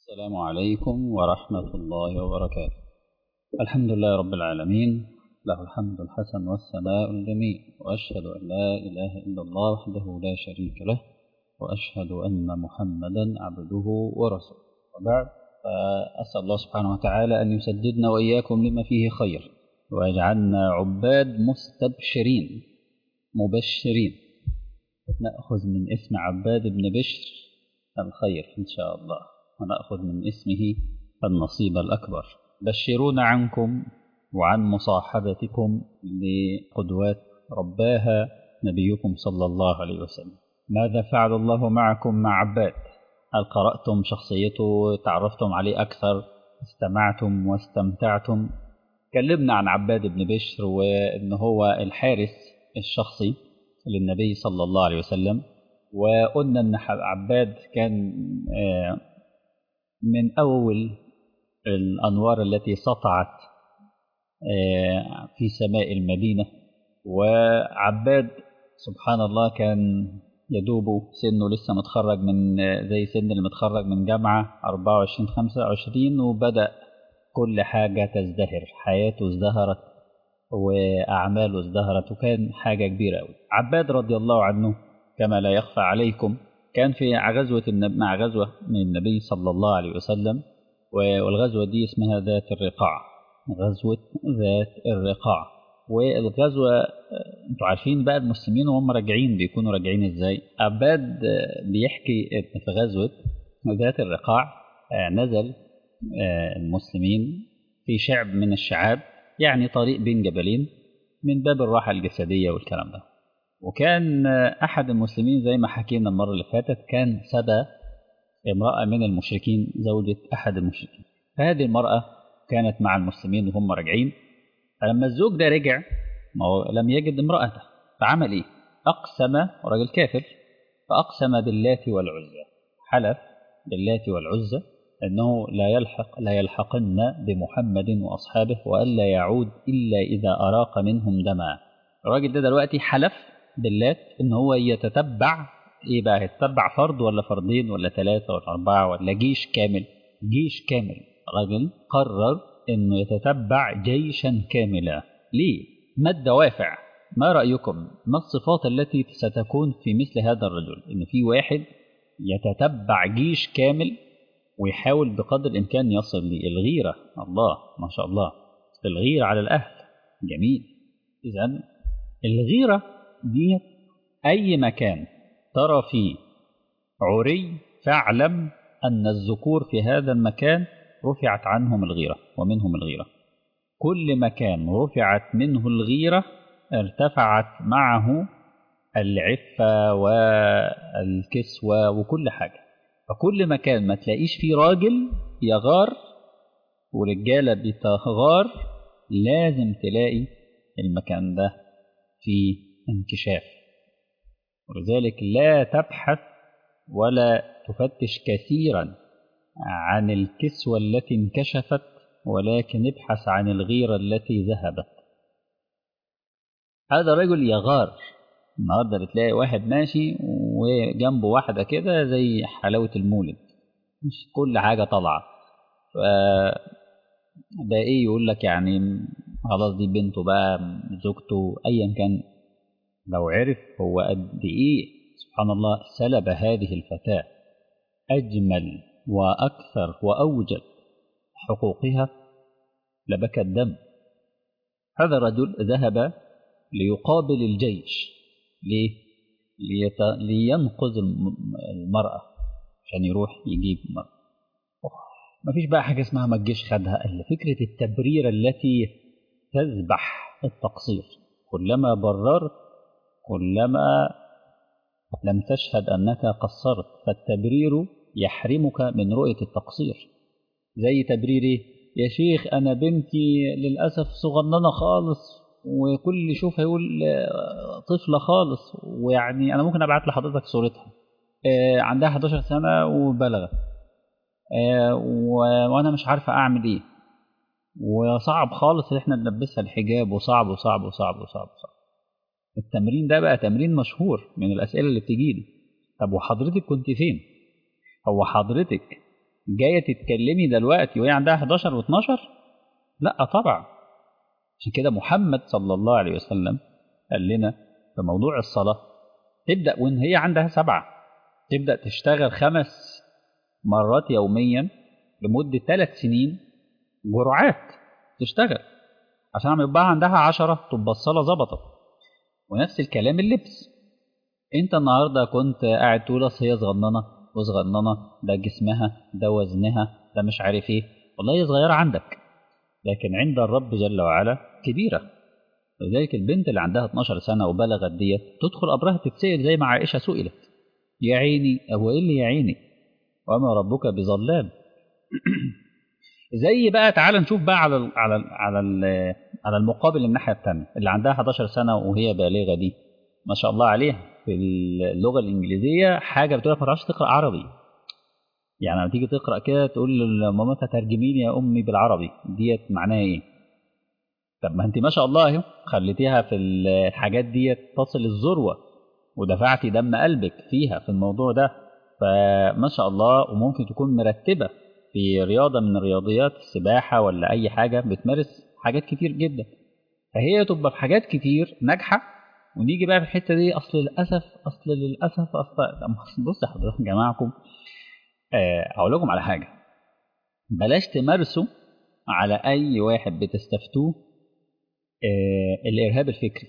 السلام عليكم ورحمة الله وبركاته الحمد لله رب العالمين له الحمد الحسن والثناء الجميل وأشهد أن لا إله إلا الله وحده لا شريك له وأشهد أن محمدا عبده ورسوله وبعد فأسأل الله سبحانه وتعالى أن يسددنا وإياكم لما فيه خير ويجعلنا عباد مستبشرين مبشرين نأخذ من اسم عباد بن بشر الخير إن شاء الله ونأخذ من اسمه النصيب الأكبر بشرونا عنكم وعن مصاحبتكم لقدوات رباها نبيكم صلى الله عليه وسلم ماذا فعل الله معكم مع عباد هل قرأتم شخصيته تعرفتم عليه أكثر استمعتم واستمتعتم كلمنا عن عباد بن بشر وإن هو الحارس الشخصي للنبي صلى الله عليه وسلم وقلنا أن عباد كان من أول الأنوار التي سطعت في سماء المدينة وعباد سبحان الله كان يدوب سنه لسه متخرج من زي سن اللي متخرج من جامعة 24 25 وبدأ كل حاجة تزدهر حياته ازدهرت وأعماله ازدهرت وكان حاجة كبيرة أوي عباد رضي الله عنه كما لا يخفى عليكم كان في غزوة مع غزوة من النبي صلى الله عليه وسلم والغزوة دي اسمها ذات الرقاع غزوة ذات الرقاع والغزوة انتوا عارفين بقى المسلمين وهم راجعين بيكونوا راجعين ازاي عباد بيحكي في غزوة ذات الرقاع نزل المسلمين في شعب من الشعاب يعني طريق بين جبلين من باب الراحة الجسدية والكلام ده وكان أحد المسلمين زي ما حكينا المرة اللي فاتت كان سبى امرأة من المشركين زوجة أحد المشركين فهذه المرأة كانت مع المسلمين وهم راجعين فلما الزوج ده رجع ما هو لم يجد امرأته فعمل إيه؟ أقسم راجل كافر فأقسم باللات والعزى حلف باللات والعزى أنه لا يلحق لا يلحقن بمحمد وأصحابه وألا يعود إلا إذا أراق منهم دما الراجل ده دلوقتي حلف باللات ان هو يتتبع ايه بقى يتتبع فرد ولا فردين ولا ثلاثة ولا أربعة ولا جيش كامل جيش كامل رجل قرر انه يتتبع جيشا كاملا ليه ما الدوافع ما رأيكم ما الصفات التي ستكون في مثل هذا الرجل ان في واحد يتتبع جيش كامل ويحاول بقدر الامكان يصل للغيرة الله ما شاء الله الغيرة على الاهل جميل اذا الغيرة دي أي مكان ترى فيه عري فاعلم أن الذكور في هذا المكان رفعت عنهم الغيرة ومنهم الغيرة كل مكان رفعت منه الغيرة ارتفعت معه العفة والكسوة وكل حاجة فكل مكان ما تلاقيش فيه راجل يغار ورجالة بتغار لازم تلاقي المكان ده فيه انكشاف ولذلك لا تبحث ولا تفتش كثيرا عن الكسوة التي انكشفت ولكن ابحث عن الغيرة التي ذهبت هذا رجل يغار النهارده بتلاقي واحد ماشي وجنبه واحدة كده زي حلاوة المولد مش كل حاجة طالعة ف ده ايه يقول لك يعني خلاص دي بنته بقى زوجته ايا كان لو عرف هو قد ايه سبحان الله سلب هذه الفتاة أجمل وأكثر وأوجد حقوقها لبكى الدم هذا الرجل ذهب ليقابل الجيش ليه؟ ليت... لينقذ المرأة عشان يروح يجيب مرأة ما فيش بقى حاجة اسمها ما الجيش خدها إلا فكرة التبرير التي تذبح التقصير كلما بررت كلما لم تشهد أنك قصرت فالتبرير يحرمك من رؤية التقصير زي تبريري يا شيخ أنا بنتي للأسف صغننة خالص وكل يشوف هيقول طفلة خالص ويعني أنا ممكن أبعت لحضرتك صورتها عندها 11 سنة وبلغت وأنا مش عارفة أعمل إيه وصعب خالص إن إحنا نلبسها الحجاب وصعب وصعب وصعب وصعب وصعب التمرين ده بقى تمرين مشهور من الأسئلة اللي بتجي لي طب وحضرتك كنت فين؟ هو حضرتك جايه تتكلمي دلوقتي وهي عندها 11 و12 لا طبعا عشان كده محمد صلى الله عليه وسلم قال لنا في موضوع الصلاه تبدا وان هي عندها سبعه تبدا تشتغل خمس مرات يوميا لمده ثلاث سنين جرعات تشتغل عشان لما يبقى عندها عشرة تبقى الصلاة ظبطت ونفس الكلام اللبس انت النهاردة كنت قاعد تقول اصل هي صغننة وصغننة ده جسمها ده وزنها ده مش عارف ايه والله هي صغيرة عندك لكن عند الرب جل وعلا كبيرة لذلك البنت اللي عندها 12 سنة وبلغت ديت تدخل قبرها تتسأل زي ما عائشة سئلت يا عيني هو ايه اللي يا عيني وما ربك بظلام زي بقى تعال نشوف بقى على ال على ال على ال على المقابل الناحيه الثانيه اللي عندها 11 سنه وهي بالغه دي ما شاء الله عليها في اللغه الانجليزيه حاجه بتقول لك ما تعرفش تقرا عربي يعني لما تيجي تقرا كده تقول لمامتها ترجمي لي يا امي بالعربي ديت معناها ايه طب ما انت ما شاء الله اهو خليتيها في الحاجات ديت تصل الذروه ودفعتي دم قلبك فيها في الموضوع ده فما شاء الله وممكن تكون مرتبه في رياضة من الرياضيات السباحة ولا أي حاجة بتمارس حاجات كتير جدا فهي تبقى في حاجات كتير ناجحة ونيجي بقى في الحتة دي أصل للأسف أصل للأسف أصل بص حضرتك جماعكم هقول لكم على حاجة بلاش تمارسوا على أي واحد بتستفتوه آه الإرهاب الفكري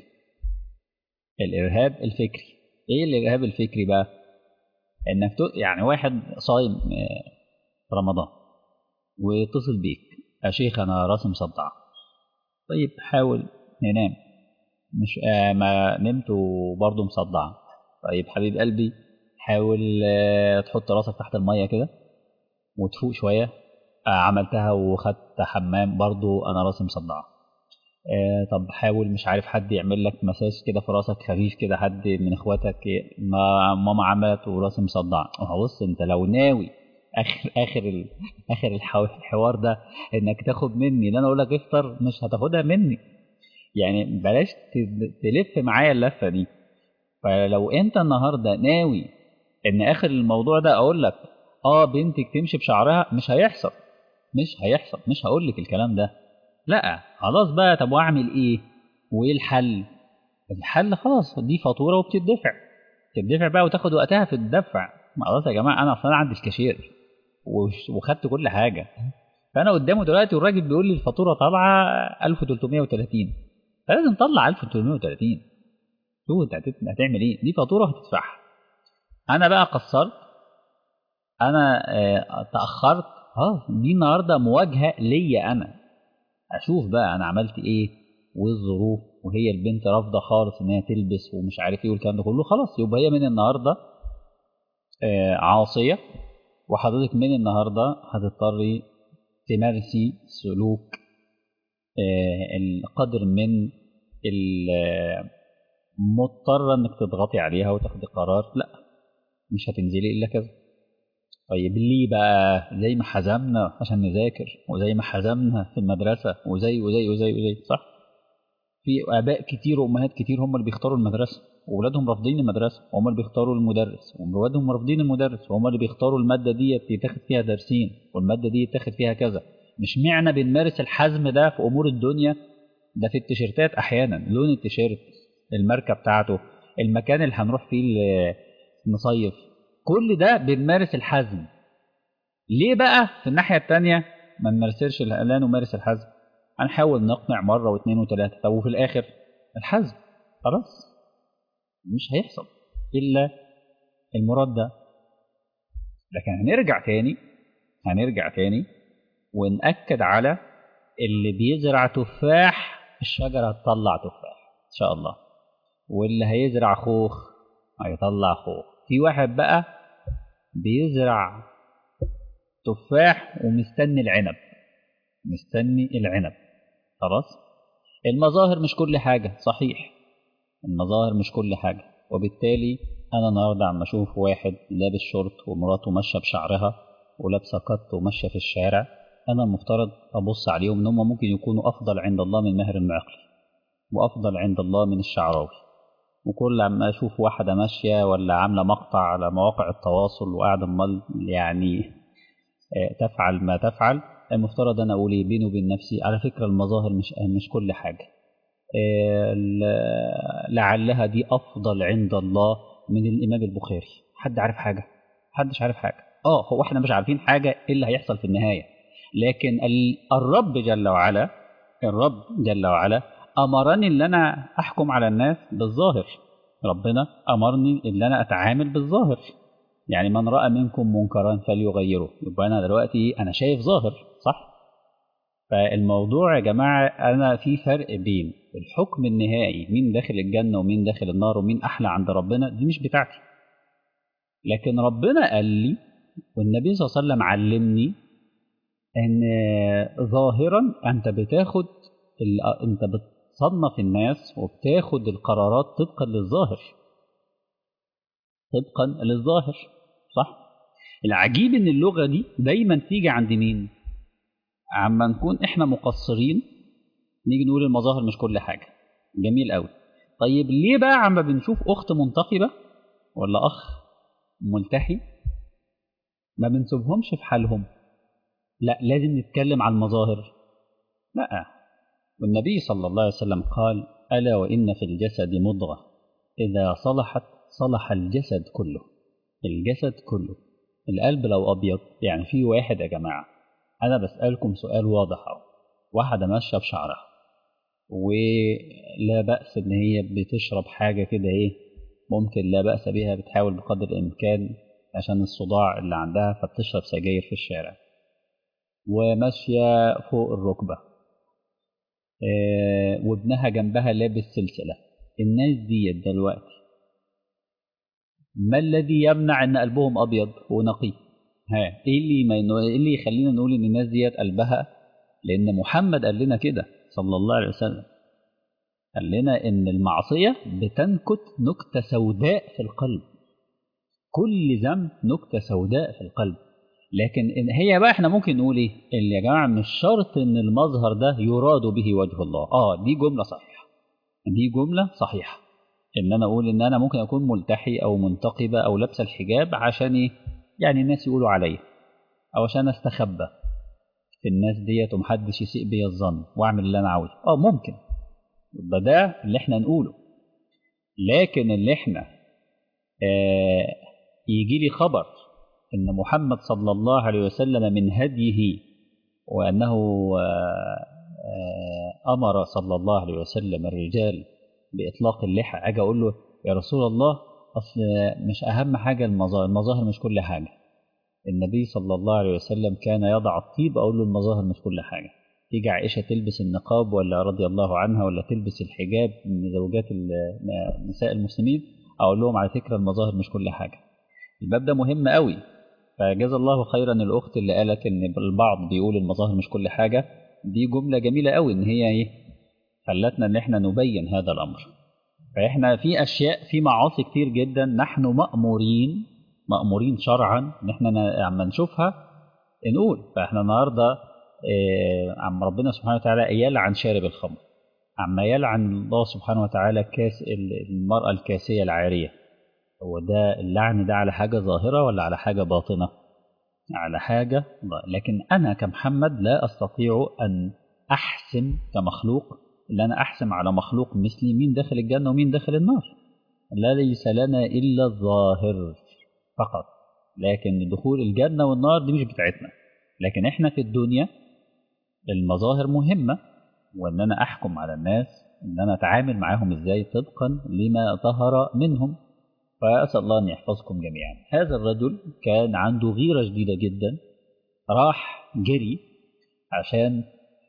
الإرهاب الفكري إيه الإرهاب الفكري بقى؟ إنك يعني واحد صايم آه في رمضان ويتصل بيك يا شيخ انا راسي مصدعه طيب حاول ننام مش آه ما نمت وبرضه مصدعه طيب حبيب قلبي حاول آه تحط راسك تحت الميه كده وتفوق شويه آه عملتها وخدت حمام برضه انا راسي مصدعه آه طب حاول مش عارف حد يعمل لك مساج كده في راسك خفيف كده حد من اخواتك ما ماما عملت وراسي مصدعه بص انت لو ناوي اخر اخر ال... اخر الحوار ده انك تاخد مني ان انا اقول لك افطر مش هتاخدها مني يعني بلاش تلف معايا اللفه دي فلو انت النهارده ناوي ان اخر الموضوع ده اقول لك اه بنتك تمشي بشعرها مش هيحصل مش هيحصل مش هقول لك الكلام ده لا خلاص بقى طب واعمل ايه وايه الحل الحل خلاص دي فاتوره وبتدفع تدفع بقى وتاخد وقتها في الدفع خلاص يا جماعه انا اصلا عندي الكاشير وخدت كل حاجه فانا قدامه دلوقتي والراجل بيقول لي الفاتوره طالعه 1330 فلازم تطلع 1330 شوف انت هتعمل ايه دي فاتوره هتدفعها انا بقى قصرت انا آه تاخرت اه دي النهارده مواجهه ليا انا اشوف بقى انا عملت ايه والظروف وهي البنت رافضه خالص ان هي تلبس ومش عارف ايه والكلام ده كله خلاص يبقى هي من النهارده آه عاصيه وحضرتك من النهارده هتضطري تمارسي سلوك آه القدر من مضطرة انك تضغطي عليها وتاخدي قرار لا مش هتنزلي الا كذا طيب ليه بقى زي ما حزمنا عشان نذاكر وزي ما حزمنا في المدرسة وزي وزي وزي وزي صح في اباء كتير وامهات كتير هم اللي بيختاروا المدرسة واولادهم رافضين المدرسة وهم اللي بيختاروا المدرس واولادهم رافضين المدرس وهم اللي بيختاروا المادة دي يتاخد فيها درسين والمادة دي يتاخد فيها كذا مش معنى بنمارس الحزم ده في امور الدنيا ده في التيشيرتات احيانا لون التيشيرت الماركه بتاعته المكان اللي هنروح فيه نصيف كل ده بنمارس الحزم ليه بقى في الناحيه الثانيه ما نمارسش لا نمارس الحزم هنحاول نقنع مره واثنين وثلاثه طب وفي الاخر الحزم خلاص مش هيحصل الا المراد ده لكن هنرجع تاني هنرجع تاني ونأكد على اللي بيزرع تفاح الشجرة هتطلع تفاح إن شاء الله واللي هيزرع خوخ هيطلع خوخ في واحد بقى بيزرع تفاح ومستني العنب مستني العنب خلاص المظاهر مش كل حاجة صحيح المظاهر مش كل حاجة وبالتالي أنا النهاردة عم أشوف واحد لابس شورت ومراته ماشية بشعرها ولابسة قط وماشية في الشارع أنا المفترض أبص عليهم إن هم ممكن يكونوا أفضل عند الله من ماهر المعقلي وأفضل عند الله من الشعراوي وكل عم أشوف واحدة ماشية ولا عاملة مقطع على مواقع التواصل وقاعدة أمال يعني تفعل ما تفعل المفترض أنا أقول إيه بيني وبين نفسي على فكرة المظاهر مش مش كل حاجة لعلها دي أفضل عند الله من الإمام البخاري حد عارف حاجة محدش عارف حاجة اه هو احنا مش عارفين حاجة ايه اللي هيحصل في النهاية لكن الرب جل وعلا الرب جل وعلا أمرني ان انا احكم على الناس بالظاهر ربنا أمرني ان انا اتعامل بالظاهر يعني من رأى منكم منكرا فليغيره يبقى انا دلوقتي انا شايف ظاهر صح فالموضوع يا جماعة أنا في فرق بين الحكم النهائي مين داخل الجنة ومين داخل النار ومين أحلى عند ربنا دي مش بتاعتي لكن ربنا قال لي والنبي صلى الله عليه وسلم علمني ان ظاهرا انت بتاخد انت بتصنف الناس وبتاخد القرارات طبقا للظاهر طبقا للظاهر صح العجيب ان اللغه دي دايما تيجي عند مين عما نكون احنا مقصرين نيجي نقول المظاهر مش كل حاجه جميل قوي طيب ليه بقى عما بنشوف اخت منتقبه ولا اخ ملتحي ما بنسيبهمش في حالهم لا لازم نتكلم عن المظاهر لا والنبي صلى الله عليه وسلم قال ألا وإن في الجسد مضغة إذا صلحت صلح الجسد كله الجسد كله القلب لو أبيض يعني في واحد يا جماعة أنا بسألكم سؤال واضح أهو واحدة ماشية بشعرها ولا بأس إن هي بتشرب حاجة كده إيه ممكن لا بأس بها بتحاول بقدر الإمكان عشان الصداع اللي عندها فبتشرب سجاير في الشارع وماشية فوق الركبة آه وابنها جنبها لابس سلسلة الناس دي دلوقتي ما الذي يمنع ان قلبهم ابيض ونقي ها ايه اللي ما ايه اللي يخلينا نقول ان الناس ديت قلبها لان محمد قال لنا كده صلى الله عليه وسلم قال لنا ان المعصيه بتنكت نكته سوداء في القلب كل ذنب نكته سوداء في القلب لكن إن هي بقى احنا ممكن نقول ايه اللي يا جماعه مش شرط ان المظهر ده يراد به وجه الله اه دي جمله صحيحه دي جمله صحيحه ان انا اقول ان انا ممكن اكون ملتحي او منتقبه او لابسه الحجاب عشان ايه يعني الناس يقولوا عليا او عشان استخبى في الناس ديت ومحدش يسيء بيا الظن واعمل اللي انا عاوزه اه ممكن يبقى ده اللي احنا نقوله لكن اللي احنا آه يجي لي خبر ان محمد صلى الله عليه وسلم من هديه وانه آه آه امر صلى الله عليه وسلم الرجال باطلاق اللحى اجي اقول له يا رسول الله اصل مش اهم حاجه المظاهر المظاهر مش كل حاجه النبي صلى الله عليه وسلم كان يضع الطيب اقول له المظاهر مش كل حاجه تيجي عائشه تلبس النقاب ولا رضي الله عنها ولا تلبس الحجاب من زوجات نساء المسلمين اقول لهم على فكره المظاهر مش كل حاجه الباب ده مهم قوي فجزا الله خيرا الاخت اللي قالت ان البعض بيقول المظاهر مش كل حاجه دي جمله جميله قوي ان هي ايه خلتنا ان احنا نبين هذا الامر فاحنا في اشياء في معاصي كتير جدا نحن مامورين مامورين شرعا ان احنا عم نشوفها نقول فاحنا النهارده إيه عم ربنا سبحانه وتعالى يلعن شارب الخمر عما يلعن الله سبحانه وتعالى كاس المراه الكاسيه العاريه هو ده اللعن ده على حاجه ظاهره ولا على حاجه باطنه على حاجه لكن انا كمحمد لا استطيع ان احسم كمخلوق ان انا احسم على مخلوق مثلي مين داخل الجنه ومين داخل النار لا ليس لنا الا الظاهر فقط لكن دخول الجنه والنار دي مش بتاعتنا لكن احنا في الدنيا المظاهر مهمه وان انا احكم على الناس ان انا اتعامل معاهم ازاي طبقا لما ظهر منهم فأسأل الله أن يحفظكم جميعا هذا الرجل كان عنده غيرة شديدة جدا راح جري عشان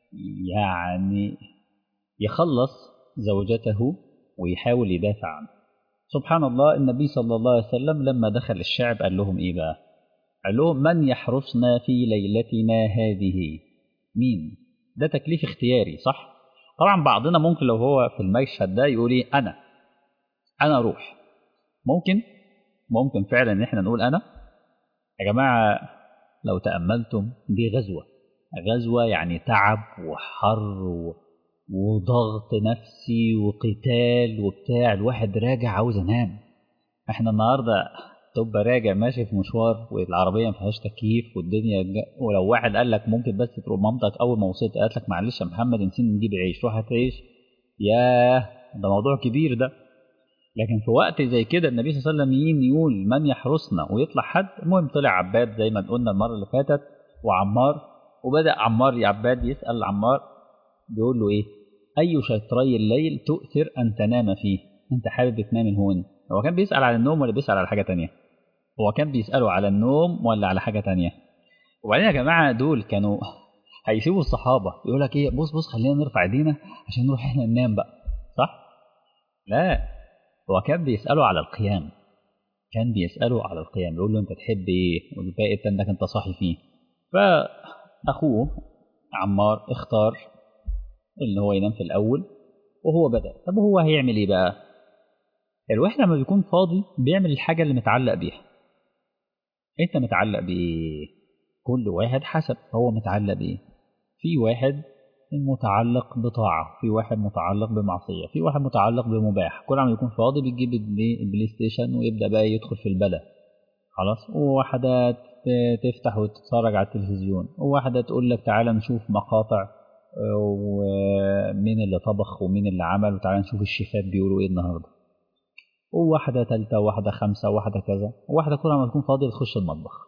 يعني يخلص زوجته ويحاول يدافع عنه سبحان الله النبي صلى الله عليه وسلم لما دخل الشعب قال لهم إيه بقى قال لهم من يحرسنا في ليلتنا هذه مين ده تكليف اختياري صح طبعا بعضنا ممكن لو هو في المشهد ده يقول ايه انا انا اروح ممكن ممكن فعلا ان احنا نقول انا يا جماعه لو تاملتم دي غزوه غزوه يعني تعب وحر و... وضغط نفسي وقتال وبتاع الواحد راجع عاوز انام احنا النهارده تبقى راجع ماشي في مشوار والعربيه ما فيهاش تكييف والدنيا جا... ولو واحد قال لك ممكن بس تروح مامتك اول ما وصلت قالت لك معلش يا محمد نسينا نجيب عيش روح هات عيش ياه ده موضوع كبير ده لكن في وقت زي كده النبي صلى الله عليه وسلم يجي يقول من يحرسنا ويطلع حد المهم طلع عباد زي ما قلنا المره اللي فاتت وعمار وبدا عمار يا عباد يسال عمار بيقول له ايه اي شطري الليل تؤثر ان تنام فيه انت حابب تنام هون هو كان بيسال على النوم ولا بيسال على حاجه تانية هو كان بيساله على النوم ولا على حاجه تانية وبعدين يا جماعه دول كانوا هيسيبوا الصحابه يقول لك ايه بص بص خلينا نرفع ايدينا عشان نروح احنا ننام بقى صح لا هو كان بيساله على القيام كان بيساله على القيام يقول له انت تحب ايه والباقي انك انت صاحي فيه فاخوه عمار اختار اللي هو ينام في الاول وهو بدا طب هو هيعمل ايه بقى الواحد لما بيكون فاضي بيعمل الحاجه اللي متعلق بيها انت متعلق بايه كل واحد حسب هو متعلق بايه في واحد متعلق بطاعة في واحد متعلق بمعصية في واحد متعلق بمباح كل عم يكون فاضي بيجيب البلاي ستيشن ويبدأ بقى يدخل في البلا خلاص وواحدة تفتح وتتفرج على التلفزيون وواحدة تقول لك تعالى نشوف مقاطع ومين اللي طبخ ومين اللي عمل وتعالى نشوف الشيفات بيقولوا ايه النهارده وواحدة تالتة وواحدة خمسة وواحدة كذا وواحدة كل ما تكون فاضية تخش المطبخ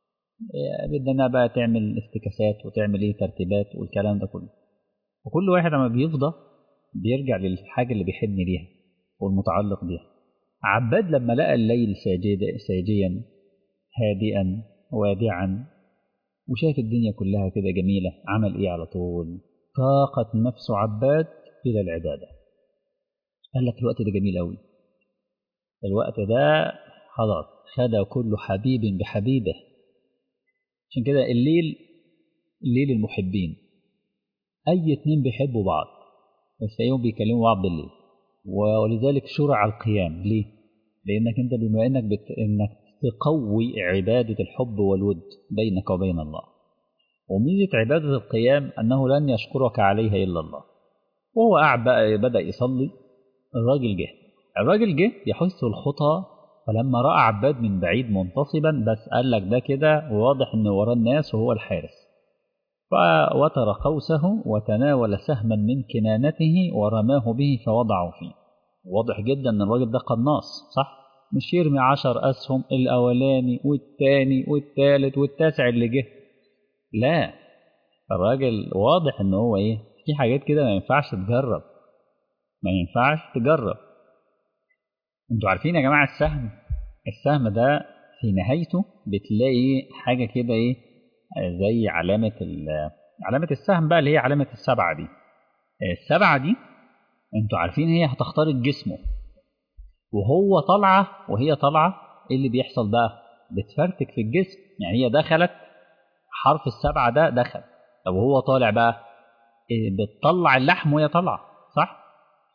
بدنا بقى تعمل افتكاسات وتعمل ايه ترتيبات والكلام ده كله وكل واحد لما بيفضى بيرجع للحاجة اللي بيحن ليها والمتعلق بيها عباد لما لقى الليل ساجد ساجيا هادئا وادعا وشاف الدنيا كلها كده جميلة عمل ايه على طول طاقت نفس عباد إلى العبادة قال لك الوقت ده جميل أوي الوقت ده خلاص خدع كل حبيب بحبيبه عشان كده الليل الليل المحبين أي اتنين بيحبوا بعض بس تلاقيهم بيكلموا بعض بالليل ولذلك شرع القيام ليه؟ لأنك أنت بما إنك بت... إنك تقوي عبادة الحب والود بينك وبين الله وميزة عبادة القيام أنه لن يشكرك عليها إلا الله وهو قاعد بقى بدأ يصلي الراجل جه الراجل جه يحث الخطى فلما رأى عباد من بعيد منتصبا بس قال لك ده كده وواضح إن وراه الناس وهو الحارس فوتر قوسه وتناول سهما من كنانته ورماه به فوضعه فيه واضح جدا ان الراجل ده قناص صح مش يرمي عشر اسهم الاولاني والتاني والتالت والتاسع اللي جه لا الراجل واضح ان هو ايه في حاجات كده ما ينفعش تجرب ما ينفعش تجرب انتوا عارفين يا جماعه السهم السهم ده في نهايته بتلاقي حاجه كده ايه زي علامة علامة السهم بقى اللي هي علامة السبعة دي السبعة دي انتوا عارفين هي هتخترق جسمه وهو طالعة وهي طالعة ايه اللي بيحصل بقى بتفرتك في الجسم يعني هي دخلت حرف السبعة ده دخل طب وهو طالع بقى إيه بتطلع اللحم وهي طالعة صح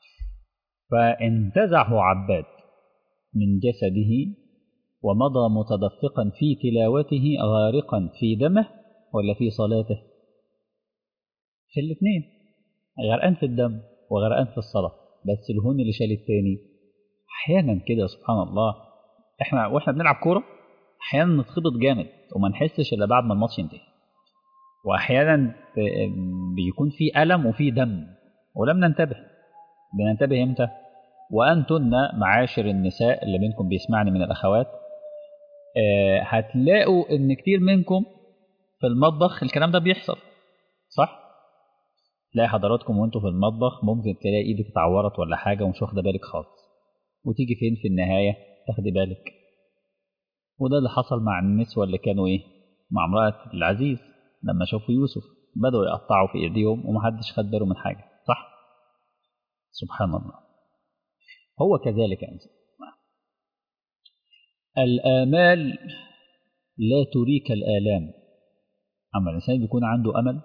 فانتزعه عباد من جسده ومضى متدفقا في تلاوته غارقا في دمه ولا في صلاته في الاثنين غرقان في الدم وغرقان في الصلاة بس الهون اللي شال التاني أحيانا كده سبحان الله احنا واحنا بنلعب كورة أحيانا نتخبط جامد وما نحسش إلا بعد ما الماتش ينتهي وأحيانا بيكون في ألم وفي دم ولم ننتبه بننتبه امتى؟ وأنتن معاشر النساء اللي منكم بيسمعني من الأخوات آه هتلاقوا ان كتير منكم في المطبخ الكلام ده بيحصل صح تلاقي حضراتكم وانتوا في المطبخ ممكن تلاقي ايدك اتعورت ولا حاجه ومش واخده بالك خالص وتيجي فين في النهايه تاخدي بالك وده اللي حصل مع النسوه اللي كانوا ايه مع امراه العزيز لما شافوا يوسف بدأوا يقطعوا في ايديهم ومحدش خد باله من حاجه صح سبحان الله هو كذلك انت الآمال لا تريك الآلام أما الإنسان بيكون عنده أمل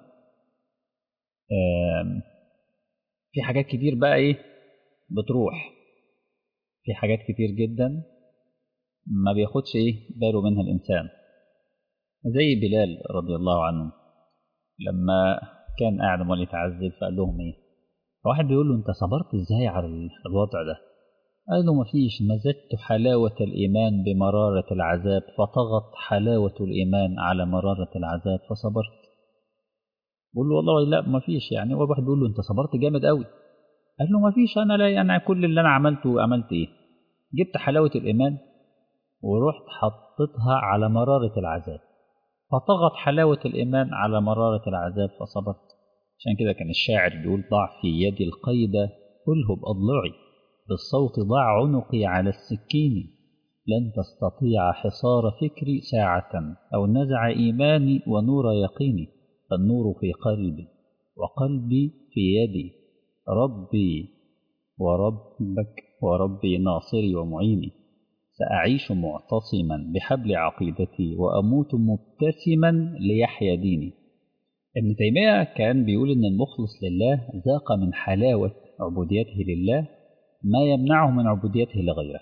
في حاجات كتير بقى إيه بتروح في حاجات كتير جدا ما بياخدش إيه باله منها الإنسان زي بلال رضي الله عنه لما كان قاعد عمال يتعذب فقال لهم إيه واحد بيقول له أنت صبرت إزاي على الوضع ده قال له مفيش مزجت حلاوة الإيمان بمرارة العذاب فطغت حلاوة الإيمان على مرارة العذاب فصبرت بقول له والله لا مفيش يعني هو واحد بيقول له أنت صبرت جامد قوي قال له مفيش أنا لا أنا كل اللي أنا عملته عملت إيه جبت حلاوة الإيمان ورحت حطيتها على مرارة العذاب فطغت حلاوة الإيمان على مرارة العذاب فصبرت عشان كده كان الشاعر بيقول ضع في يدي القيد كله بأضلعي بالصوت ضع عنقي على السكين لن تستطيع حصار فكري ساعة أو نزع إيماني ونور يقيني فالنور في قلبي وقلبي في يدي ربي وربك وربي ناصري ومعيني سأعيش معتصما بحبل عقيدتي وأموت مبتسما ليحيا ديني ابن تيمية كان بيقول إن المخلص لله ذاق من حلاوة عبوديته لله ما يمنعه من عبوديته لغيره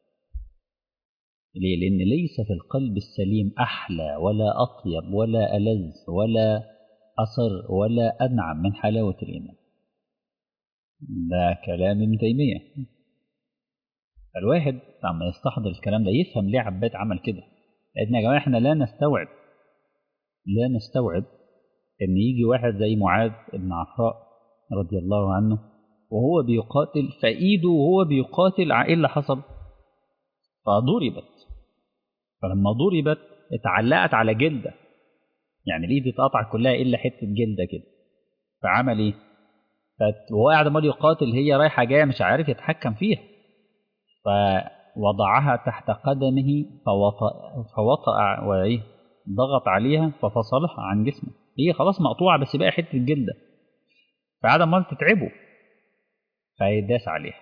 ليه؟ لأن ليس في القلب السليم أحلى ولا أطيب ولا ألذ ولا أصر ولا أنعم من حلاوة الإيمان ده كلام ابن تيمية الواحد لما يستحضر الكلام ده يفهم ليه عباد عمل كده لأن يا جماعة احنا لا نستوعب لا نستوعب إن يجي واحد زي معاذ بن عفراء رضي الله عنه وهو بيقاتل فإيده وهو بيقاتل إيه اللي حصل؟ فضربت فلما ضربت اتعلقت على جلده يعني الايد اتقطعت كلها الا حته جلده كده فعمل ايه؟ وهو قاعد عمال يقاتل هي رايحه جايه مش عارف يتحكم فيها فوضعها تحت قدمه فوطأ فوطأ وايه ضغط عليها ففصلها عن جسمه هي خلاص مقطوعه بس بقى حته جلده فقعد عمال تتعبه فيداس عليها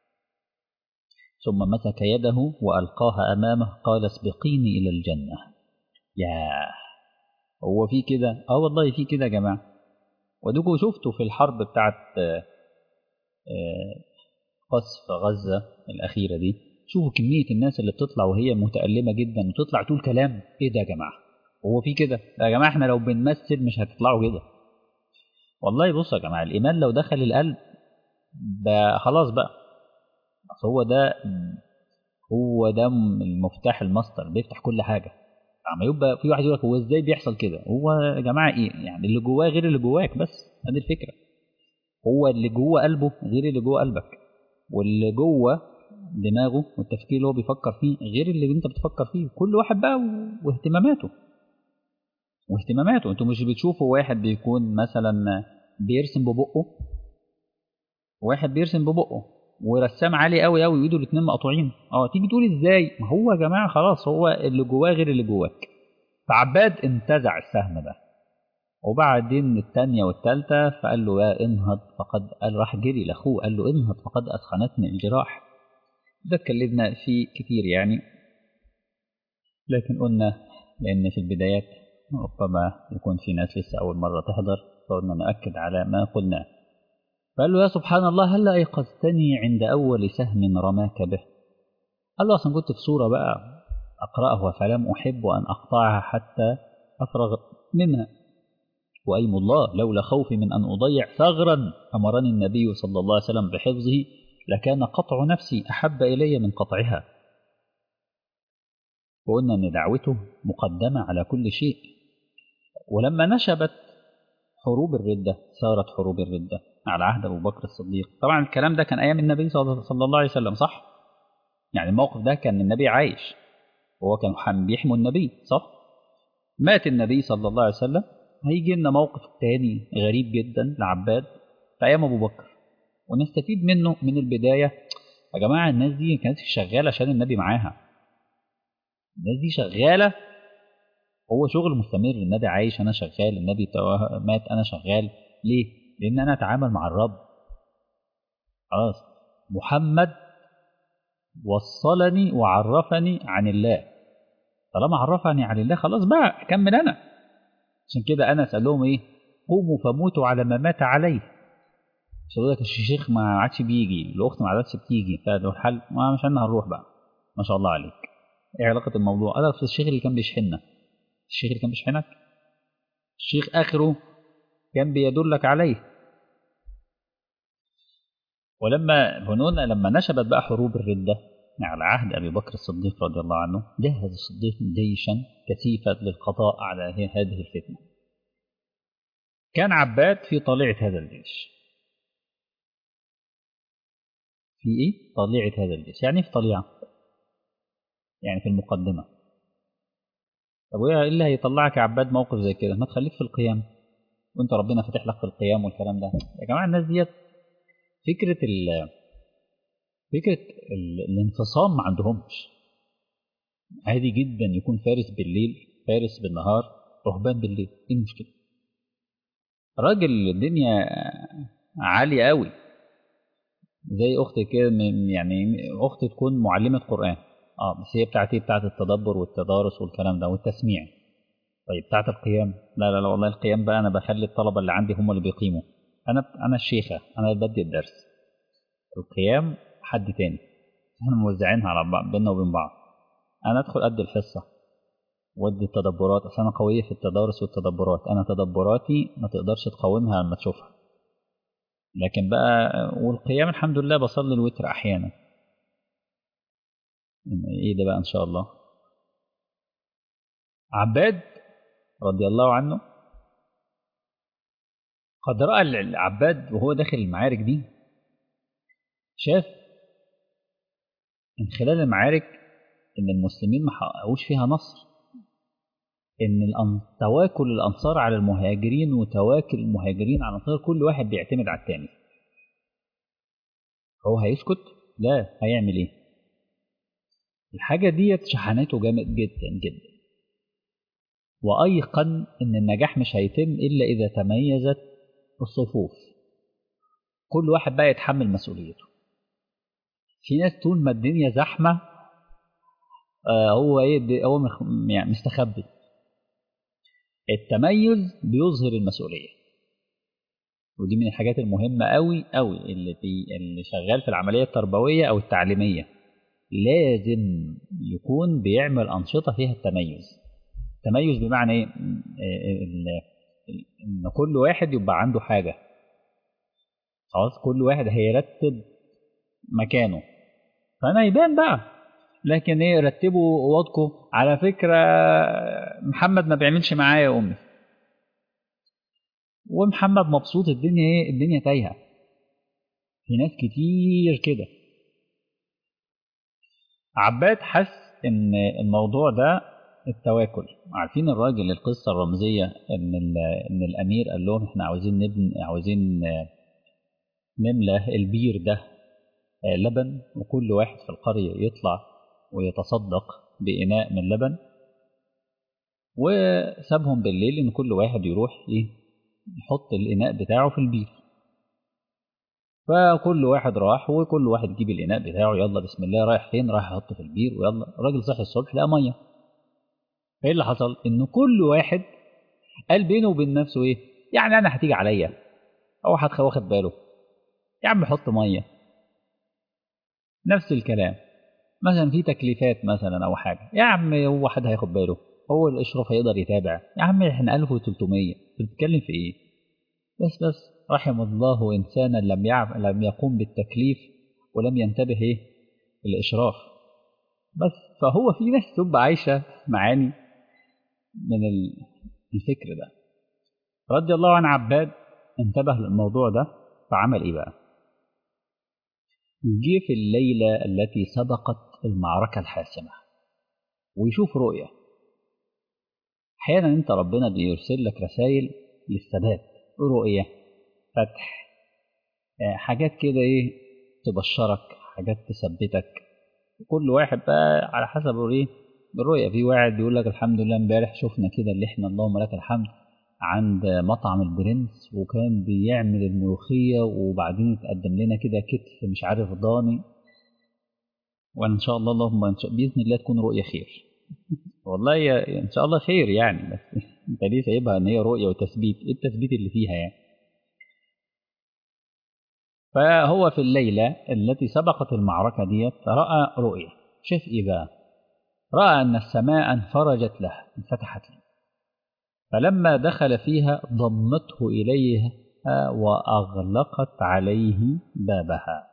ثم مسك يده وألقاها أمامه قال اسبقيني إلى الجنة ياه هو في كده اه والله في كده يا جماعة ودوكوا شفتوا في الحرب بتاعت قصف غزة الأخيرة دي شوفوا كمية الناس اللي بتطلع وهي متألمة جدا وتطلع تقول كلام ايه ده يا جماعة هو في كده يا جماعة احنا لو بنمثل مش هتطلعوا كده والله بصوا يا جماعة الإيمان لو دخل القلب ده خلاص بقى اصل هو ده هو ده المفتاح الماستر بيفتح كل حاجه اما يبقى في واحد يقول لك هو ازاي بيحصل كده هو يا جماعه ايه يعني اللي جواه غير اللي جواك بس هذه الفكره هو اللي جوه قلبه غير اللي جوه قلبك واللي جوه دماغه والتفكير اللي هو بيفكر فيه غير اللي انت بتفكر فيه كل واحد بقى واهتماماته واهتماماته انتوا مش بتشوفوا واحد بيكون مثلا بيرسم ببقه واحد بيرسم ببقه ورسام عالي قوي قوي وايده الاثنين مقطوعين اه تيجي تقول ازاي ما هو يا جماعه خلاص هو اللي جواه غير اللي جواك فعباد انتزع السهم ده وبعدين الثانيه والثالثه فقال له يا انهض فقد قال راح جري لاخوه قال له انهض فقد اثخنتني الجراح ده اتكلمنا فيه كتير يعني لكن قلنا لان في البدايات ربما يكون في ناس لسه اول مره تحضر فقلنا ناكد على ما قلناه فقال له يا سبحان الله هل أيقظتني عند أول سهم رماك به قال له أصلا كنت في سورة بقى أقرأه فلم أحب أن أقطعها حتى أفرغ منها وأيم الله لولا خوفي من أن أضيع ثغرا أمرني النبي صلى الله عليه وسلم بحفظه لكان قطع نفسي أحب إلي من قطعها وقلنا أن دعوته مقدمة على كل شيء ولما نشبت حروب الردة ثارت حروب الردة على عهد أبو بكر الصديق طبعا الكلام ده كان أيام النبي صلى الله عليه وسلم صح؟ يعني الموقف ده كان النبي عايش وهو كان بيحموا النبي صح؟ مات النبي صلى الله عليه وسلم هيجي لنا موقف تاني غريب جدا لعباد في أيام أبو بكر ونستفيد منه من البداية يا جماعة الناس دي كانت شغالة عشان النبي معاها الناس دي شغالة هو شغل مستمر النبي عايش أنا شغال النبي مات أنا شغال ليه؟ لأن أنا أتعامل مع الرب خلاص محمد وصلني وعرفني عن الله طالما عرفني عن الله خلاص بقى أكمل أنا عشان كده أنا أسأل لهم إيه قوموا فموتوا على ما مات عليه مش لك الشيخ ما عادش بيجي الأخت ما عادش بتيجي فده الحل ما مش أنا هنروح بقى ما شاء الله عليك إيه علاقة الموضوع أنا في الشيخ اللي كان بيشحننا الشيخ اللي كان بيشحنك الشيخ آخره كان بيدلك عليه ولما هنون لما نشبت بقى حروب الردة على عهد أبي بكر الصديق رضي الله عنه جهز الصديق جيشا كثيفا للقضاء على هذه الفتنة كان عباد في طليعة هذا الجيش في إيه؟ طليعة هذا الجيش يعني في طليعة يعني في المقدمة طب وإيه اللي هيطلعك يا عباد موقف زي كده ما تخليك في القيام وانت ربنا فاتح لك في القيام والكلام ده يا جماعة الناس ديت فكرة ال فكرة ال الانفصام ما عندهمش عادي جدا يكون فارس بالليل فارس بالنهار رهبان بالليل ايه المشكلة راجل الدنيا عالية قوي زي اختي كده يعني اختي تكون معلمة قرآن اه بس هي بتاعت ايه بتاعت التدبر والتدارس والكلام ده والتسميع طيب بتاعت القيام لا لا لا والله القيام بقى انا بخلي الطلبة اللي عندي هم اللي بيقيموا انا انا الشيخة انا اللي بدي الدرس القيام حد تاني احنا موزعينها على بعض بيننا وبين بعض انا ادخل ادي الحصة وادي التدبرات اصل انا قوية في التدارس والتدبرات انا تدبراتي ما تقدرش تقاومها لما تشوفها لكن بقى والقيام الحمد لله بصلي الوتر احيانا ايه ده بقى ان شاء الله عباد رضي الله عنه قد راى العباد وهو داخل المعارك دي شاف من خلال المعارك ان المسلمين ما حققوش فيها نصر ان تواكل الانصار على المهاجرين وتواكل المهاجرين على الانصار كل واحد بيعتمد على الثاني هو هيسكت لا هيعمل ايه الحاجة ديت شحنته جامد جدا جدا وأيقن إن النجاح مش هيتم إلا إذا تميزت الصفوف كل واحد بقى يتحمل مسؤوليته في ناس طول ما الدنيا زحمة آه هو ايه هو يعني مستخبي التميز بيظهر المسؤولية ودي من الحاجات المهمة قوي قوي اللي في اللي شغال في العملية التربوية أو التعليمية لازم يكون بيعمل أنشطة فيها التميز التميز بمعنى ايه ان كل واحد يبقى عنده حاجة خلاص كل واحد هيرتب مكانه فانا يبان بقى لكن ايه رتبوا اوضكم على فكرة محمد ما بيعملش معايا يا امي ومحمد مبسوط الدنيا ايه الدنيا تايهه في ناس كتير كده عباد حس ان الموضوع ده التواكل عارفين الراجل القصه الرمزيه ان ان الامير قال لهم احنا عاوزين نبن عاوزين نملى البير ده لبن وكل واحد في القريه يطلع ويتصدق باناء من لبن وسابهم بالليل ان كل واحد يروح ايه يحط الاناء بتاعه في البير فكل واحد راح وكل واحد يجيب الاناء بتاعه يلا بسم الله رايح فين رايح يحط في البير ويلا الراجل صحي الصبح لقى ميه فايه اللي حصل ان كل واحد قال بينه وبين نفسه ايه يعني انا هتيجي عليا او حد واخد باله يا عم حط ميه نفس الكلام مثلا في تكليفات مثلا او حاجه يا عم هو حد هياخد باله هو الاشراف هيقدر يتابع يا عم احنا 1300 بتتكلم في ايه بس بس رحم الله انسانا لم يعم لم يقوم بالتكليف ولم ينتبه ايه الاشراف بس فهو في ناس تبقى عايشه معاني من الفكر ده رضي الله عن عباد انتبه للموضوع ده فعمل ايه بقى جه في الليله التي سبقت المعركه الحاسمه ويشوف رؤيه احيانا انت ربنا بيرسل لك رسائل للثبات رؤيه فتح حاجات كده ايه تبشرك حاجات تثبتك كل واحد بقى على حسب ايه الرؤيه في واحد بيقول لك الحمد لله امبارح شفنا كده اللي احنا اللهم لك الحمد عند مطعم البرنس وكان بيعمل الملوخيه وبعدين اتقدم لنا كده كتف مش عارف ضاني وان شاء الله اللهم إن شاء باذن الله تكون رؤيه خير والله ان شاء الله خير يعني بس انت ليه سايبها ان هي رؤيه وتثبيت ايه التثبيت اللي فيها يعني فهو في الليله التي سبقت المعركه ديت راى رؤيه شاف ايه بقى راى ان السماء انفرجت له انفتحت له فلما دخل فيها ضمته اليها وأغلقت عليه بابها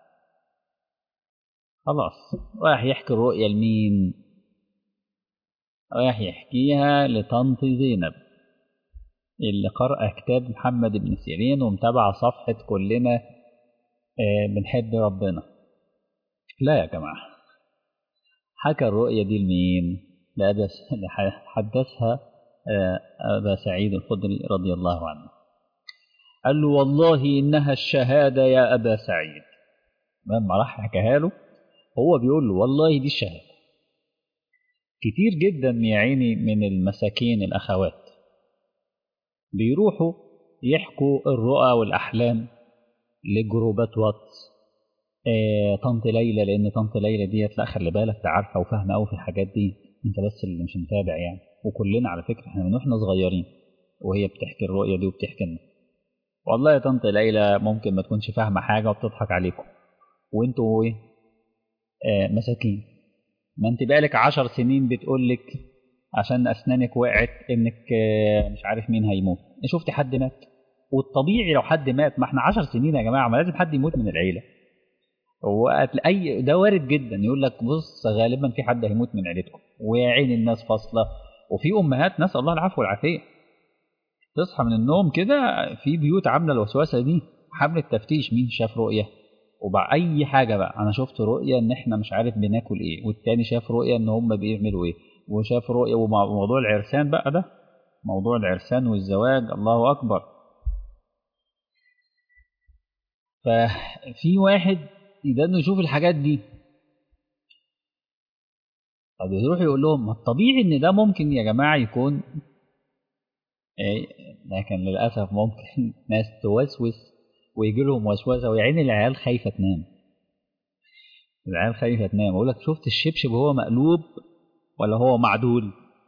خلاص راح يحكي الرؤيا لمين راح يحكيها لطنط زينب اللي قرأ كتاب محمد بن سيرين ومتابع صفحة كلنا بنحب ربنا لا يا جماعة حكى الرؤيا دي لمين لأبا حدثها أبا سعيد الخدري رضي الله عنه قال له والله إنها الشهادة يا أبا سعيد لما راح حكاها له هو بيقول له والله دي الشهادة كتير جدا يا عيني من المساكين الأخوات بيروحوا يحكوا الرؤى والأحلام لجروبات واتس آه طنط ليلى لأن طنط ليلى ديت لا خلي بالك ده عارفة وفاهمة أوي في الحاجات دي أنت بس اللي مش متابع يعني وكلنا على فكرة احنا من واحنا صغيرين وهي بتحكي الرؤية دي وبتحكي لنا والله يا طنط ليلى ممكن ما تكونش فاهمة حاجة وبتضحك عليكم وانتوا ايه آه مساكين ما انت بقالك عشر سنين بتقولك عشان اسنانك وقعت انك آه مش عارف مين هيموت شفتي حد مات والطبيعي لو حد مات ما احنا عشر سنين يا جماعة ما لازم حد يموت من العيلة هو اي ده وارد جدا يقول لك بص غالبا في حد هيموت من عيلتكم ويا عين الناس فاصله وفي امهات نسال الله العفو والعافيه تصحى من النوم كده في بيوت عامله الوسوسه دي حمله تفتيش مين شاف رؤيه وبع اي حاجه بقى انا شفت رؤيه ان احنا مش عارف بناكل ايه والتاني شاف رؤيه ان هم بيعملوا ايه وشاف رؤيه وموضوع العرسان بقى ده موضوع العرسان والزواج الله اكبر ففي واحد ده انه يشوف الحاجات دي طب يروح يقول لهم ما الطبيعي ان ده ممكن يا جماعه يكون ايه لكن للاسف ممكن ناس توسوس ويجي لهم وسوسه ويعين العيال خايفه تنام العيال خايفه تنام اقول لك شفت الشبشب وهو مقلوب ولا هو معدول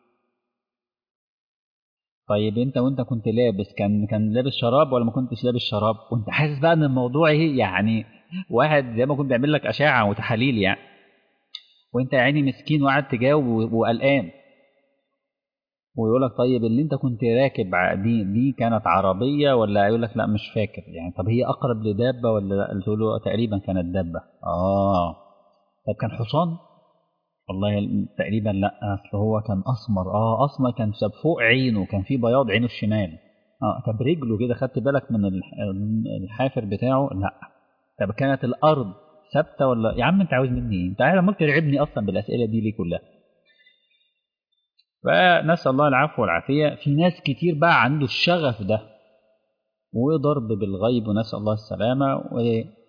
طيب انت وانت كنت لابس كان كان لابس شراب ولا ما كنتش لابس شراب وانت حاسس بقى ان الموضوع ايه يعني واحد زي ما كنت بيعمل لك اشعه وتحاليل يعني وانت يا عيني مسكين وقاعد تجاوب وقلقان ويقول لك طيب اللي انت كنت راكب دي دي كانت عربيه ولا يقول لك لا مش فاكر يعني طب هي اقرب لدابه ولا لا قلت له تقريبا كانت دابه اه طب كان حصان والله تقريبا لا اصل هو كان اسمر اه اسمر كان فوق عينه كان في بياض عينه الشمال اه طب رجله كده خدت بالك من الحافر بتاعه لا طب كانت الارض ثابته ولا يا عم انت عاوز مني ايه انت عمال ترعبني اصلا بالاسئله دي ليه كلها فنسال الله العفو والعافيه في ناس كتير بقى عنده الشغف ده وضرب بالغيب ونسال الله السلامه و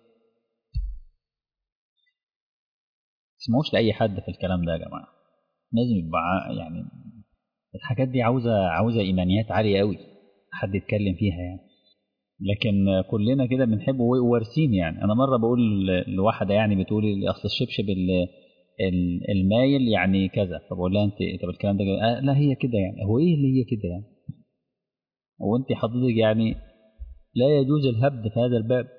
تسمعوش لاي حد في الكلام ده يا جماعه لازم يبقى يعني الحاجات دي عاوزه عاوزه ايمانيات عاليه قوي حد يتكلم فيها يعني لكن كلنا كده بنحب وارثين يعني انا مره بقول لواحده يعني بتقول لي اصل الشبشب المايل يعني كذا فبقول لها انت طب الكلام ده آه لا هي كده يعني هو ايه اللي هي كده يعني هو انت حضرتك يعني لا يجوز الهبد في هذا الباب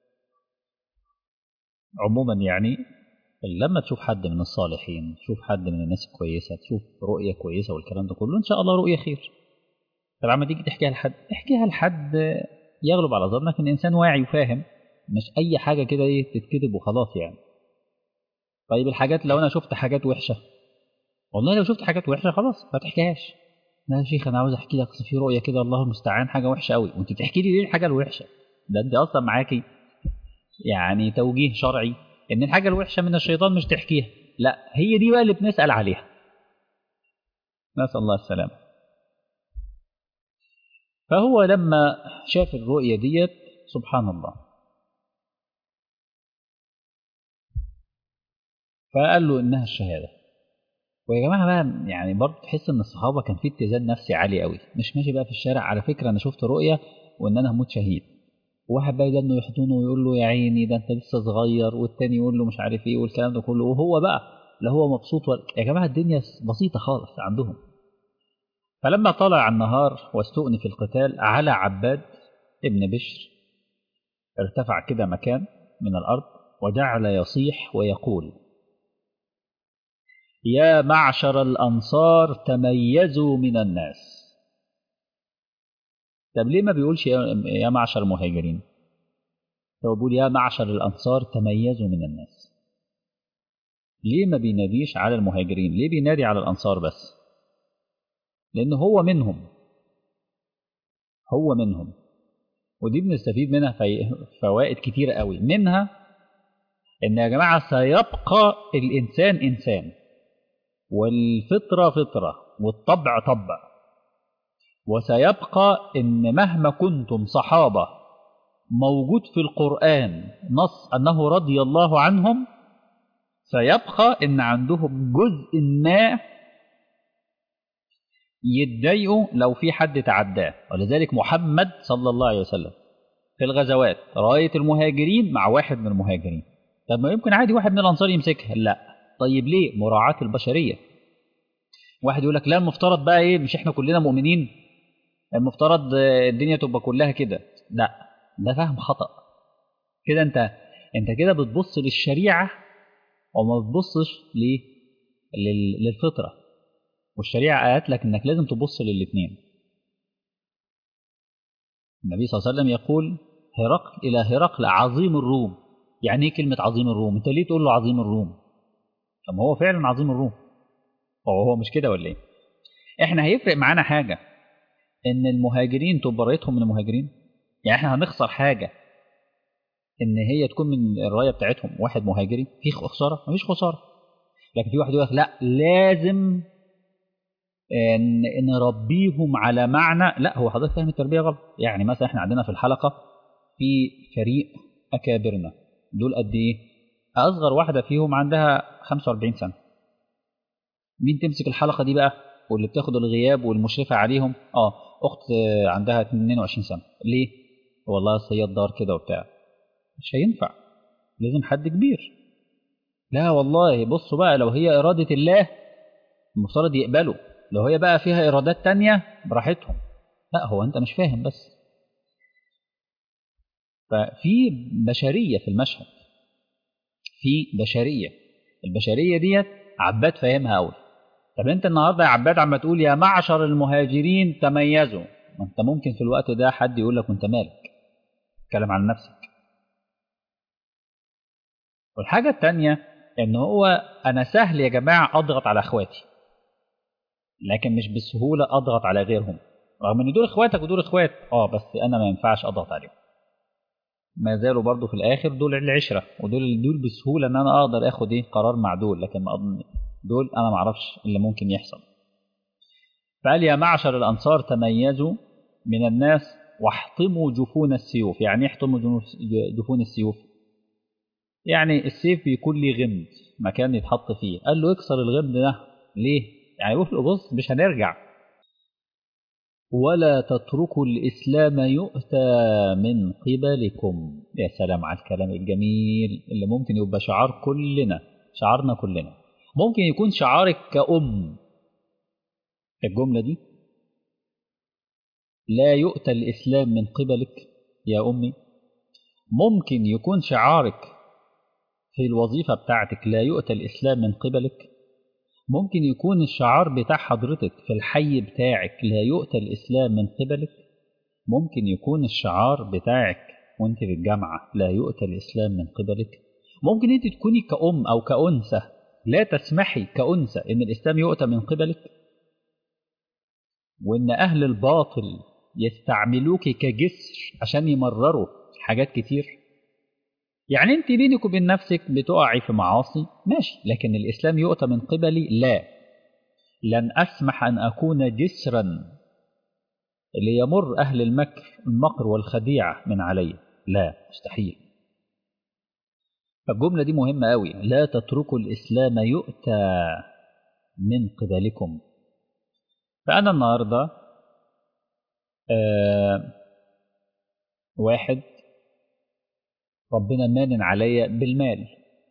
عموما يعني لما تشوف حد من الصالحين تشوف حد من الناس الكويسه تشوف رؤيه كويسه والكلام ده كله ان شاء الله رؤيه خير طب لما تيجي تحكيها لحد احكيها لحد يغلب على ظنك ان انسان واعي وفاهم مش اي حاجه كده ايه تتكتب وخلاص يعني طيب الحاجات لو انا شفت حاجات وحشه والله لو شفت حاجات وحشه خلاص ما تحكيهاش لا يا شيخ انا عاوز احكي لك في رؤيه كده الله المستعان حاجه وحشه قوي وانت بتحكي لي ليه الحاجه الوحشه ده انت اصلا معاكي يعني توجيه شرعي ان الحاجه الوحشه من الشيطان مش تحكيها لا هي دي بقى اللي بنسال عليها نسال الله السلامه فهو لما شاف الرؤية ديت سبحان الله فقال له إنها الشهادة ويا جماعة بقى يعني برضه تحس إن الصحابة كان في اتزان نفسي عالي قوي مش ماشي بقى في الشارع على فكرة أنا شفت رؤية وإن أنا هموت شهيد واحد بقى إنه يحضنه ويقول له يا عيني ده أنت لسه صغير والتاني يقول له مش عارف إيه والكلام ده كله وهو بقى لا هو مبسوط ولا يا جماعة الدنيا بسيطة خالص عندهم فلما طلع النهار واستؤنف القتال على عباد ابن بشر ارتفع كده مكان من الأرض وجعل يصيح ويقول يا معشر الأنصار تميزوا من الناس طب ليه ما بيقولش يا معشر المهاجرين هو بيقول يا معشر الأنصار تميزوا من الناس ليه ما بيناديش على المهاجرين ليه بينادي على الأنصار بس لأن هو منهم هو منهم ودي بنستفيد منها فوائد كتيرة قوي منها إن يا جماعة سيبقى الإنسان إنسان والفطرة فطرة والطبع طبع وسيبقى إن مهما كنتم صحابة موجود في القرآن نص أنه رضي الله عنهم سيبقى إن عندهم جزء ما يتضايقوا لو في حد تعداه ولذلك محمد صلى الله عليه وسلم في الغزوات راية المهاجرين مع واحد من المهاجرين طب ما يمكن عادي واحد من الأنصار يمسكها لا طيب ليه مراعاة البشرية واحد يقول لك لا المفترض بقى ايه مش احنا كلنا مؤمنين المفترض الدنيا تبقى كلها كده لا ده فهم خطأ كده انت انت كده بتبص للشريعة وما بتبصش ليه للفطرة والشريعة قالت لك انك لازم تبص للاثنين النبي صلى الله عليه وسلم يقول هرقل الى هرقل عظيم الروم يعني ايه كلمة عظيم الروم انت ليه تقول له عظيم الروم طب هو فعلا عظيم الروم هو هو مش كده ولا ايه احنا هيفرق معانا حاجة ان المهاجرين تبقى رايتهم من المهاجرين يعني احنا هنخسر حاجة ان هي تكون من الرايه بتاعتهم واحد مهاجري في خساره مفيش خساره لكن في واحد يقول لك لا لازم ان نربيهم على معنى لا هو حضرتك فاهم التربيه غلط يعني مثلا احنا عندنا في الحلقه في فريق اكابرنا دول قد ايه اصغر واحده فيهم عندها 45 سنه مين تمسك الحلقه دي بقى واللي بتاخد الغياب والمشرفه عليهم اه اخت عندها 22 سنه ليه والله هي الدار كده وبتاع مش هينفع لازم حد كبير لا والله بصوا بقى لو هي إرادة الله المفترض يقبلوا لو هي بقى فيها إرادات تانية براحتهم لا هو أنت مش فاهم بس ففي بشرية في المشهد في بشرية البشرية ديت عباد فاهمها أوي طب أنت النهاردة يا عباد عم تقول يا معشر المهاجرين تميزوا ما أنت ممكن في الوقت ده حد يقول لك وأنت مالك اتكلم عن نفسك والحاجة التانية إن هو أنا سهل يا جماعة أضغط على إخواتي لكن مش بسهولة أضغط على غيرهم رغم إن دول إخواتك ودول إخوات أه بس أنا ما ينفعش أضغط عليهم ما زالوا برضو في الآخر دول العشرة ودول دول بسهولة إن أنا أقدر آخد إيه قرار مع دول لكن دول أنا ما أعرفش اللي ممكن يحصل فقال يا معشر الأنصار تميزوا من الناس واحطموا جفون السيوف يعني يحطموا جفون السيوف يعني السيف بيكون ليه غمد مكان يتحط فيه قال له اكسر الغمد ده ليه يعني بص بص مش هنرجع ولا تتركوا الإسلام يؤتى من قبلكم يا سلام على الكلام الجميل اللي ممكن يبقى شعار كلنا شعارنا كلنا ممكن يكون شعارك كأم الجملة دي لا يؤتى الإسلام من قبلك يا أمي ممكن يكون شعارك في الوظيفة بتاعتك لا يؤتى الإسلام من قبلك ممكن يكون الشعار بتاع حضرتك في الحي بتاعك لا يؤتى الإسلام من قبلك ممكن يكون الشعار بتاعك وانت في الجامعة لا يؤتى الإسلام من قبلك ممكن انت تكوني كأم أو كأنثى لا تسمحي كأنثى إن الإسلام يؤتى من قبلك وإن أهل الباطل يستعملوك كجسر عشان يمرروا حاجات كتير يعني انت بينك وبين نفسك بتقعي في معاصي ماشي لكن الإسلام يؤتى من قبلي لا لن أسمح أن أكون جسرا ليمر أهل المكر المكر والخديعة من علي لا مستحيل فالجملة دي مهمة قوي لا تتركوا الإسلام يؤتى من قبلكم فأنا النهاردة آه واحد ربنا مانن عليا بالمال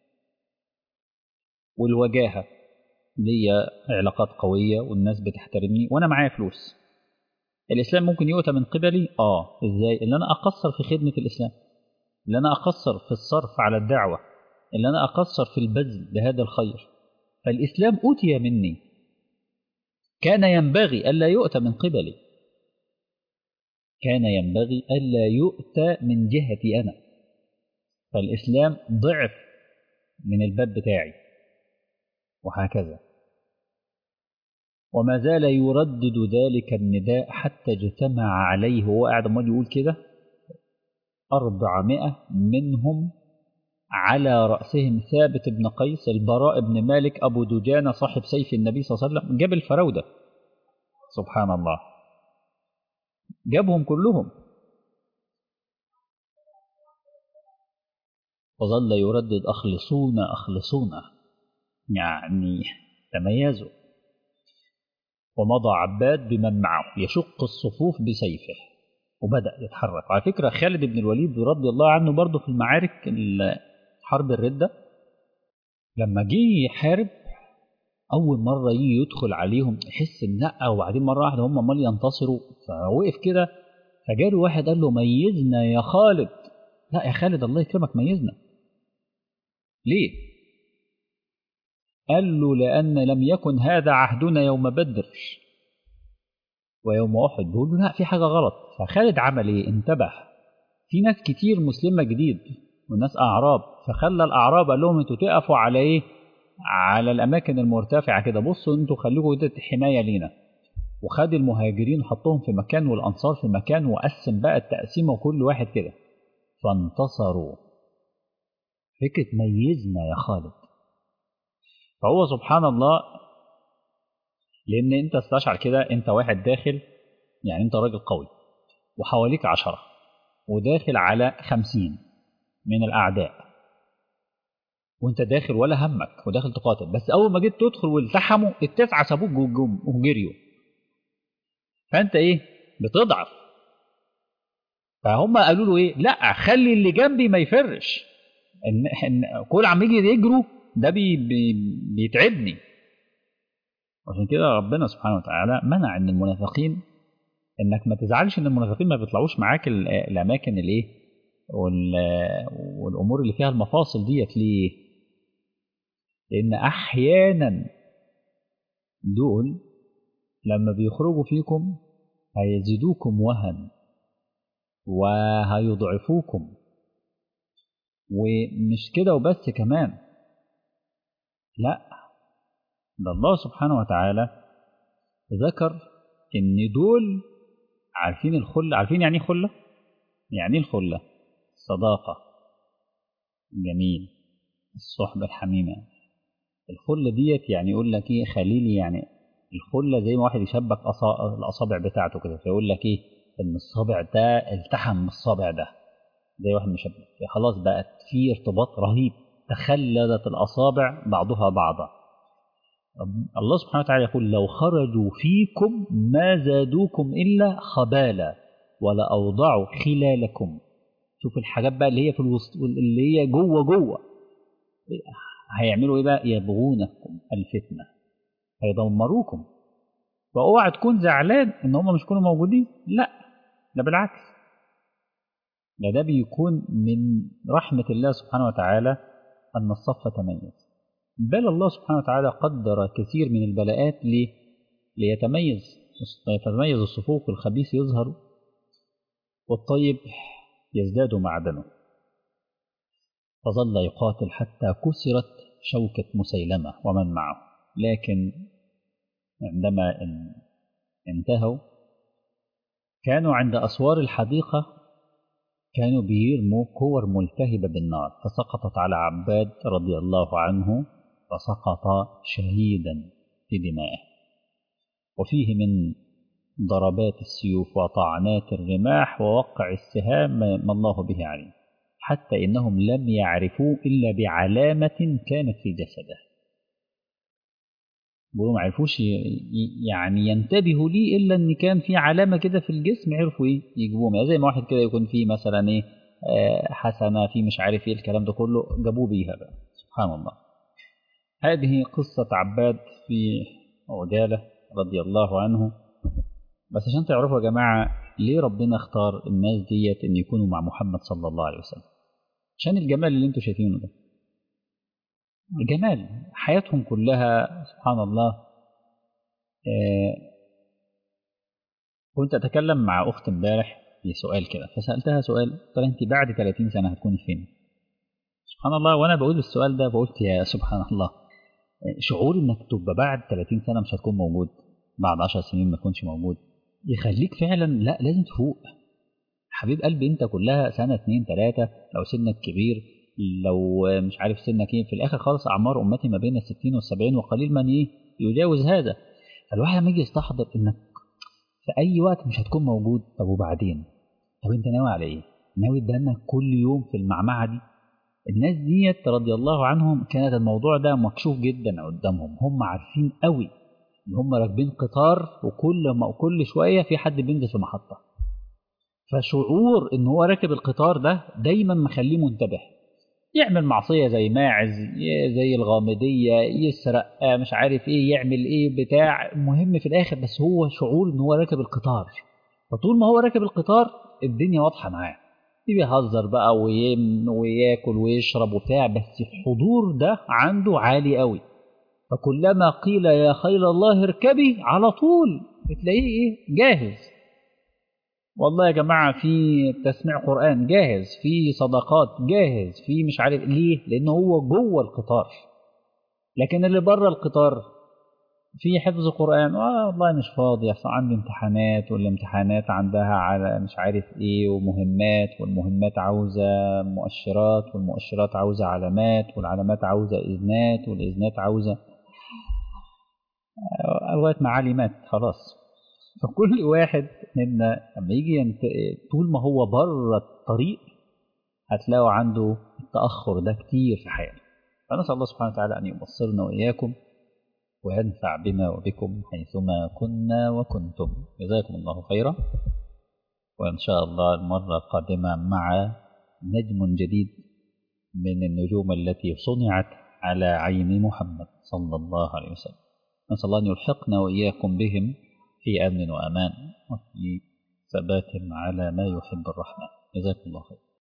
والوجاهة ليا علاقات قوية والناس بتحترمني وأنا معايا فلوس الإسلام ممكن يؤتى من قبلي آه إزاي إن أنا أقصر في خدمة الإسلام إن أنا أقصر في الصرف على الدعوة إن أنا أقصر في البذل لهذا الخير فالإسلام أوتي مني كان ينبغي ألا يؤتى من قبلي كان ينبغي ألا يؤتى من جهتي أنا فالإسلام ضعف من الباب بتاعي وهكذا وما زال يردد ذلك النداء حتى اجتمع عليه وهو قاعد امال يقول كده أربعمائة منهم على رأسهم ثابت بن قيس البراء بن مالك أبو دجانة صاحب سيف النبي صلى الله عليه وسلم جاب الفراودة سبحان الله جابهم كلهم وظل يردد أخلصونا أخلصونا يعني تميزوا ومضى عباد بمن معه يشق الصفوف بسيفه وبدأ يتحرك على فكرة خالد بن الوليد رضي الله عنه برضه في المعارك حرب الردة لما جه يحارب أول مرة يجي يدخل عليهم يحس بنقة وبعدين مرة واحدة هم عمال ينتصروا فوقف كده فجاله واحد قال له ميزنا يا خالد لا يا خالد الله يكرمك ميزنا ليه؟ قال له لأن لم يكن هذا عهدنا يوم بدر ويوم أحد بيقول له لا في حاجة غلط فخالد عمل إيه؟ انتبه في ناس كتير مسلمة جديد والناس أعراب فخلى الأعراب قال لهم أنتوا تقفوا على إيه؟ على الأماكن المرتفعة كده بصوا أنتوا خليكم كده حماية لينا وخد المهاجرين وحطهم في مكان والأنصار في مكان وقسم بقى التقسيمة وكل واحد كده فانتصروا فكرة ميزنا يا خالد فهو سبحان الله لأن أنت استشعر كده أنت واحد داخل يعني أنت راجل قوي وحواليك عشرة وداخل على خمسين من الأعداء وانت داخل ولا همك وداخل تقاتل بس اول ما جيت تدخل والتحموا التسعه سابوك جم وجريوا فانت ايه بتضعف فهم قالوا له ايه لا خلي اللي جنبي ما يفرش ان, إن كل عم يجي يجروا ده بي بي بيتعبني عشان كده ربنا سبحانه وتعالى منع ان المنافقين انك ما تزعلش ان المنافقين ما بيطلعوش معاك الاماكن الايه والامور اللي فيها المفاصل ديت ليه لان احيانا دول لما بيخرجوا فيكم هيزيدوكم وهن وهيضعفوكم ومش كده وبس كمان لا ده الله سبحانه وتعالى ذكر ان دول عارفين الخلة عارفين يعني ايه خلة يعني ايه الخلة الصداقة جميل الصحبة الحميمة الخلة ديت يعني يقول لك ايه خليلي يعني الخلة زي ما واحد يشبك الأصابع بتاعته كده فيقول لك ايه ان الصابع ده التحم من الصابع ده زي واحد مشبك خلاص بقت في ارتباط رهيب تخلدت الأصابع بعضها بعضا الله سبحانه وتعالى يقول لو خرجوا فيكم ما زادوكم إلا خبالا ولا أوضعوا خلالكم شوف الحاجات بقى اللي هي في الوسط اللي هي جوه جوه هيعملوا ايه بقى يبغونكم الفتنه هيدمروكم فاوعى تكون زعلان ان هم مش يكونوا موجودين لا ده بالعكس ده ده بيكون من رحمه الله سبحانه وتعالى ان الصف تميز بل الله سبحانه وتعالى قدر كثير من البلاءات ليه؟ ليتميز يتميز الصفوف والخبيث يظهر والطيب يزداد معدنه فظل يقاتل حتى كسرت شوكة مسيلمة ومن معه لكن عندما انتهوا كانوا عند أسوار الحديقة كانوا بيرموا كور ملتهبة بالنار فسقطت على عباد رضي الله عنه فسقط شهيدا في دمائه وفيه من ضربات السيوف وطعنات الرماح ووقع السهام ما الله به عليم حتى إنهم لم يعرفوه إلا بعلامة كانت في جسده بيقولوا ما عرفوش يعني ينتبهوا ليه إلا إن كان في علامة كده في الجسم عرفوا إيه يجيبوهم يعني زي ما واحد كده يكون فيه مثلا إيه حسنة في مش عارف إيه الكلام ده كله جابوه بيها بقى سبحان الله هذه قصة عباد في عجالة رضي الله عنه بس عشان تعرفوا يا جماعة ليه ربنا اختار الناس ديت ان يكونوا مع محمد صلى الله عليه وسلم عشان الجمال اللي انتوا شايفينه ده الجمال حياتهم كلها سبحان الله آه كنت اتكلم مع اخت امبارح في سؤال كده فسالتها سؤال قلت لها انت بعد 30 سنه هتكوني فين سبحان الله وانا بقول السؤال ده فقلت يا سبحان الله شعور انك تبقى بعد 30 سنه مش هتكون موجود بعد 10 سنين ما تكونش موجود يخليك فعلا لا لازم تفوق حبيب قلبي انت كلها سنه اتنين تلاته لو سنك كبير لو مش عارف سنك ايه في الاخر خالص اعمار امتي ما بين الستين والسبعين وقليل من ايه يجاوز هذا فالواحد لما يجي يستحضر انك في اي وقت مش هتكون موجود طب وبعدين طب انت ناوي على ايه ناوي تدنك كل يوم في المعمعه دي الناس ديت رضي الله عنهم كانت الموضوع ده مكشوف جدا قدامهم هم عارفين قوي ان هم راكبين قطار وكل ما كل شويه في حد بينزل في محطه فشعور ان هو راكب القطار ده دايما مخليه منتبه يعمل معصيه زي ماعز زي الغامديه يسرق مش عارف ايه يعمل ايه بتاع المهم في الاخر بس هو شعور ان هو راكب القطار فطول ما هو راكب القطار الدنيا واضحه معاه بيهزر بقى ويم وياكل ويشرب وبتاع بس الحضور ده عنده عالي قوي فكلما قيل يا خيل الله اركبي على طول بتلاقيه ايه جاهز والله يا جماعة في تسميع قرآن جاهز في صدقات جاهز في مش عارف ليه لأنه هو جوه القطار لكن اللي بره القطار في حفظ قرآن آه والله مش فاضي أصل عندي امتحانات والامتحانات عندها على مش عارف إيه ومهمات والمهمات عاوزة مؤشرات والمؤشرات عاوزة علامات والعلامات عاوزة إذنات والإذنات عاوزة لغاية ما علمات خلاص فكل واحد منا لما يجي ينت... طول ما هو بره الطريق هتلاقوا عنده التأخر ده كتير في حياته فنسأل الله سبحانه وتعالى أن يبصرنا وإياكم وينفع بنا وبكم حيثما كنا وكنتم جزاكم الله خيرا وإن شاء الله المرة القادمة مع نجم جديد من النجوم التي صنعت على عين محمد صلى الله عليه وسلم نسأل الله أن يلحقنا وإياكم بهم في أمن وأمان وفي ثبات على ما يحب الرحمن جزاكم الله خير